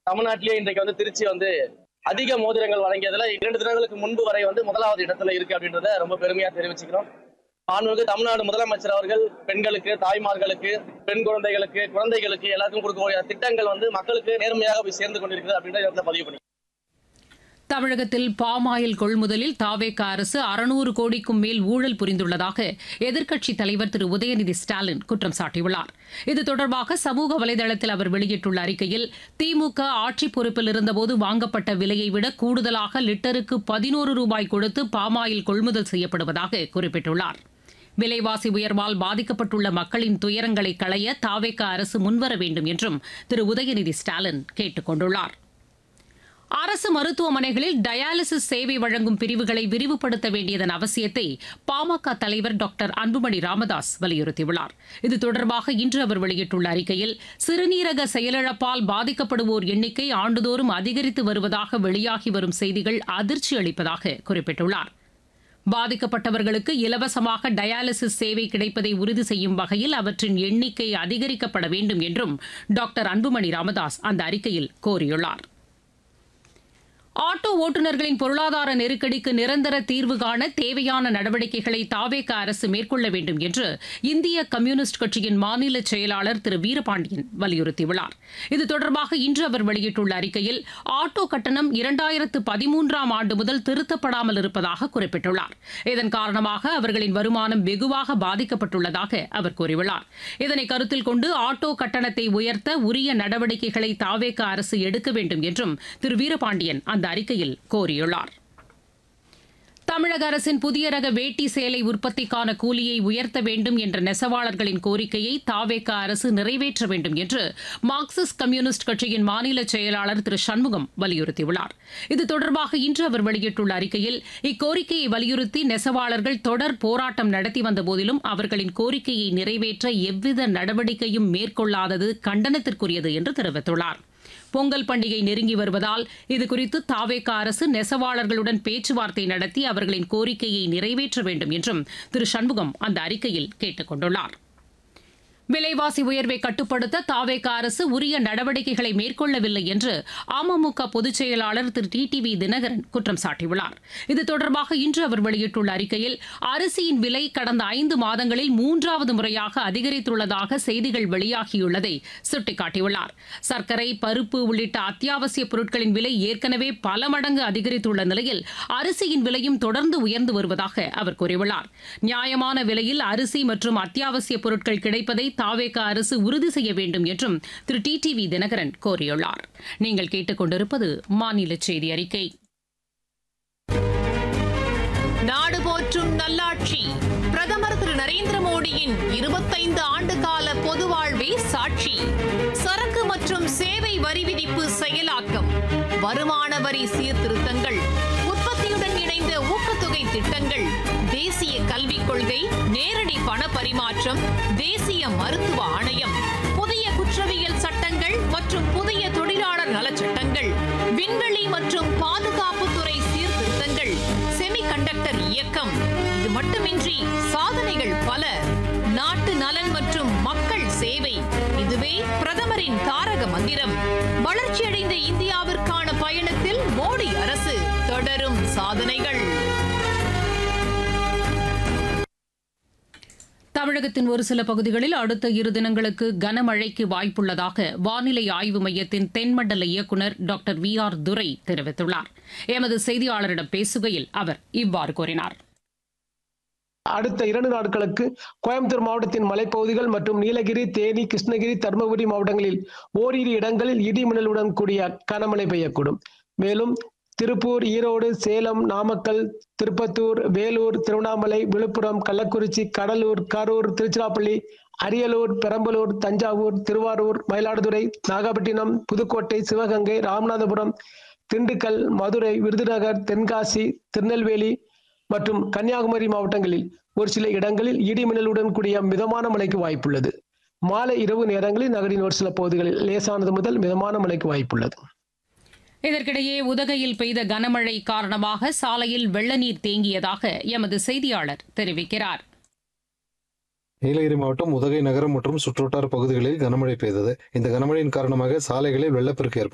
தமிழ்நாட்டிலேயே இன்றைக்கு வந்து திருச்சி வந்து அதிக மோதிரங்கள் வழங்கியதுல இரண்டு தினங்களுக்கு முன்பு வரை வந்து முதலாவது இடத்துல இருக்கு அப்படின்றத ரொம்ப பெருமையா தெரிவிச்சுக்கிறோம் மாண்புமிகு தமிழ்நாடு முதலமைச்சர் அவர்கள் பெண்களுக்கு தாய்மார்களுக்கு பெண் குழந்தைகளுக்கு குழந்தைகளுக்கு எல்லாத்துக்கும் கொடுக்கக்கூடிய திட்டங்கள் வந்து மக்களுக்கு நேர்மையாக போய் சேர்ந்து கொண்டிருக்கிறது அப்படின்றத இந்த இடத்துல பதிவு பண்ணி தமிழகத்தில் பாமாயில் கொள்முதலில் தாவேக அரசு அறுநூறு கோடிக்கும் மேல் ஊழல் புரிந்துள்ளதாக எதிர்க்கட்சித் தலைவர் திரு உதயநிதி ஸ்டாலின் குற்றம் சாட்டியுள்ளார் இது தொடர்பாக சமூக வலைதளத்தில் அவர் வெளியிட்டுள்ள அறிக்கையில் திமுக ஆட்சி பொறுப்பில் இருந்தபோது வாங்கப்பட்ட விலையை விட கூடுதலாக லிட்டருக்கு பதினோரு ரூபாய் கொடுத்து பாமாயில் கொள்முதல் செய்யப்படுவதாக குறிப்பிட்டுள்ளார் விலைவாசி உயர்வால் பாதிக்கப்பட்டுள்ள மக்களின் துயரங்களை களைய தாவேக அரசு முன்வர வேண்டும் என்றும் திரு உதயநிதி ஸ்டாலின் கேட்டுக் கொண்டுள்ளார் அரசு மருத்துவமனைகளில் டயாலிசிஸ் சேவை வழங்கும் பிரிவுகளை விரிவுபடுத்த வேண்டியதன் அவசியத்தை பாமக தலைவர் டாக்டர் அன்புமணி ராமதாஸ் வலியுறுத்தியுள்ளார் இது தொடர்பாக இன்று அவர் வெளியிட்டுள்ள அறிக்கையில் சிறுநீரக செயலிழப்பால் பாதிக்கப்படுவோர் எண்ணிக்கை ஆண்டுதோறும் அதிகரித்து வருவதாக வெளியாகி வரும் செய்திகள் அதிர்ச்சி அளிப்பதாக குறிப்பிட்டுள்ளார் பாதிக்கப்பட்டவர்களுக்கு இலவசமாக டயாலிசிஸ் சேவை கிடைப்பதை உறுதி செய்யும் வகையில் அவற்றின் எண்ணிக்கை அதிகரிக்கப்பட வேண்டும் என்றும் டாக்டர் அன்புமணி ராமதாஸ் அந்த அறிக்கையில் கோரியுள்ளார் ஆட்டோ ஓட்டுநர்களின் பொருளாதார நெருக்கடிக்கு நிரந்தர தீர்வு காண தேவையான நடவடிக்கைகளை தாவேக அரசு மேற்கொள்ள வேண்டும் என்று இந்திய கம்யூனிஸ்ட் கட்சியின் மாநில செயலாளர் திரு வீரபாண்டியன் வலியுறுத்தியுள்ளார் இது தொடர்பாக இன்று அவர் வெளியிட்டுள்ள அறிக்கையில் ஆட்டோ கட்டணம் இரண்டாயிரத்து பதிமூன்றாம் ஆண்டு முதல் திருத்தப்படாமல் இருப்பதாக குறிப்பிட்டுள்ளார் இதன் காரணமாக அவர்களின் வருமானம் வெகுவாக பாதிக்கப்பட்டுள்ளதாக அவர் கூறியுள்ளார் இதனை கருத்தில் கொண்டு ஆட்டோ கட்டணத்தை உயர்த்த உரிய நடவடிக்கைகளை தாவேக அரசு எடுக்க வேண்டும் என்றும் திரு வீரபாண்டியன் அந்த அறிக்கையில் கோரியுள்ளார் தமிழக அரசின் புதிய ரக வேட்டி சேலை உற்பத்திக்கான கூலியை உயர்த்த வேண்டும் என்ற நெசவாளர்களின் கோரிக்கையை தாவேக அரசு நிறைவேற்ற வேண்டும் என்று மார்க்சிஸ்ட் கம்யூனிஸ்ட் கட்சியின் மாநில செயலாளர் திரு சண்முகம் வலியுறுத்தியுள்ளார் இது தொடர்பாக இன்று அவர் வெளியிட்டுள்ள அறிக்கையில் இக்கோரிக்கையை வலியுறுத்தி நெசவாளர்கள் தொடர் போராட்டம் நடத்தி வந்த போதிலும் அவர்களின் கோரிக்கையை நிறைவேற்ற எவ்வித நடவடிக்கையும் மேற்கொள்ளாதது கண்டனத்திற்குரியது என்று தெரிவித்துள்ளார் பொங்கல் பண்டிகை நெருங்கி வருவதால் இதுகுறித்து தாவேக அரசு நெசவாளர்களுடன் பேச்சுவார்த்தை நடத்தி அவர்களின் கோரிக்கையை நிறைவேற்ற வேண்டும் என்றும் திரு சண்முகம் அந்த அறிக்கையில் கேட்டுக் கொண்டுள்ளார் விலைவாசி உயர்வை கட்டுப்படுத்த தாவேக அரசு உரிய நடவடிக்கைகளை மேற்கொள்ளவில்லை என்று அமமுக பொதுச் செயலாளர் திரு டி டி வி தினகரன் குற்றம் சாட்டியுள்ளார் இது தொடர்பாக இன்று அவர் வெளியிட்டுள்ள அறிக்கையில் அரிசியின் விலை கடந்த ஐந்து மாதங்களில் மூன்றாவது முறையாக அதிகரித்துள்ளதாக செய்திகள் வெளியாகியுள்ளதை சுட்டிக்காட்டியுள்ளார் சர்க்கரை பருப்பு உள்ளிட்ட அத்தியாவசிய பொருட்களின் விலை ஏற்கனவே பல மடங்கு அதிகரித்துள்ள நிலையில் அரிசியின் விலையும் தொடர்ந்து உயர்ந்து வருவதாக அவர் கூறியுள்ளார் நியாயமான விலையில் அரிசி மற்றும் அத்தியாவசிய பொருட்கள் கிடைப்பதை தாவேக அரசு உறுதி செய்ய வேண்டும் என்றும் திரு டி டி வி தினகரன் கோரியுள்ளார் நீங்கள் கேட்டுக்கொண்டிருப்பது மாநில செய்தி அறிக்கை நாடு போற்றும் நல்லாட்சி பிரதமர் திரு நரேந்திர மோடியின் இருபத்தைந்து ஆண்டு கால பொது வாழ்வே சாட்சி சரக்கு மற்றும் சேவை வரி விதிப்பு செயலாக்கம் வருமான வரி சீர்திருத்தங்கள் உற்பத்தியுடன் இணைந்த ஊக்கத்தொகை திட்டங்கள் தேசிய கல்விக் கொள்கை நேரடி பண பரிமாற்றம் தேசிய மருத்துவ ஆணையம் புதிய குற்றவியல் சட்டங்கள் மற்றும் புதிய தொழிலாளர் நலச்சட்டங்கள் விண்வெளி மற்றும் பாதுகாப்புத்துறை சீர்திருத்தங்கள் செமிகண்டக்டர் இயக்கம் இது மட்டுமின்றி சாதனைகள் பல நாட்டு நலன் மற்றும் மக்கள் சேவை இதுவே பிரதமரின் தாரக மந்திரம் வளர்ச்சியடைந்த இந்தியாவிற்கான பயணத்தில் மோடி அரசு தொடரும் சாதனைகள் தமிழகத்தின் ஒரு சில பகுதிகளில் அடுத்த இரு தினங்களுக்கு கனமழைக்கு வாய்ப்புள்ளதாக வானிலை ஆய்வு மையத்தின் தென்மண்டல இயக்குநர் டாக்டர் வி ஆர் துரை தெரிவித்துள்ளார் எமது செய்தியாளரிடம் பேசுகையில் அவர் இவ்வாறு கூறினார் அடுத்த இரண்டு நாட்களுக்கு கோயம்புத்தூர் மாவட்டத்தின் மலைப்பகுதிகள் மற்றும் நீலகிரி தேனி கிருஷ்ணகிரி தருமபுரி மாவட்டங்களில் ஓரிரு இடங்களில் இடி மின்னலுடன் கூடிய கனமழை பெய்யக்கூடும் மேலும் திருப்பூர் ஈரோடு சேலம் நாமக்கல் திருப்பத்தூர் வேலூர் திருவண்ணாமலை விழுப்புரம் கள்ளக்குறிச்சி கடலூர் கரூர் திருச்சிராப்பள்ளி அரியலூர் பெரம்பலூர் தஞ்சாவூர் திருவாரூர் மயிலாடுதுறை நாகப்பட்டினம் புதுக்கோட்டை சிவகங்கை ராமநாதபுரம் திண்டுக்கல் மதுரை விருதுநகர் தென்காசி திருநெல்வேலி மற்றும் கன்னியாகுமரி மாவட்டங்களில் ஒரு சில இடங்களில் இடி மின்னலுடன் கூடிய மிதமான மழைக்கு வாய்ப்புள்ளது மாலை இரவு நேரங்களில் நகரின் ஒரு சில பகுதிகளில் லேசானது முதல் மிதமான மழைக்கு வாய்ப்புள்ளது இதற்கிடையே உதகையில் பெய்த கனமழை காரணமாக சாலையில் வெள்ள நீர் தேங்கியதாக எமது செய்தியாளர் தெரிவிக்கிறார் நீலகிரி மாவட்டம் உதகை நகரம் மற்றும் சுற்றுவட்டார பகுதிகளில் கனமழை பெய்தது இந்த கனமழையின் காரணமாக சாலைகளில் வெள்ளப்பெருக்கு ஏற்பட்டது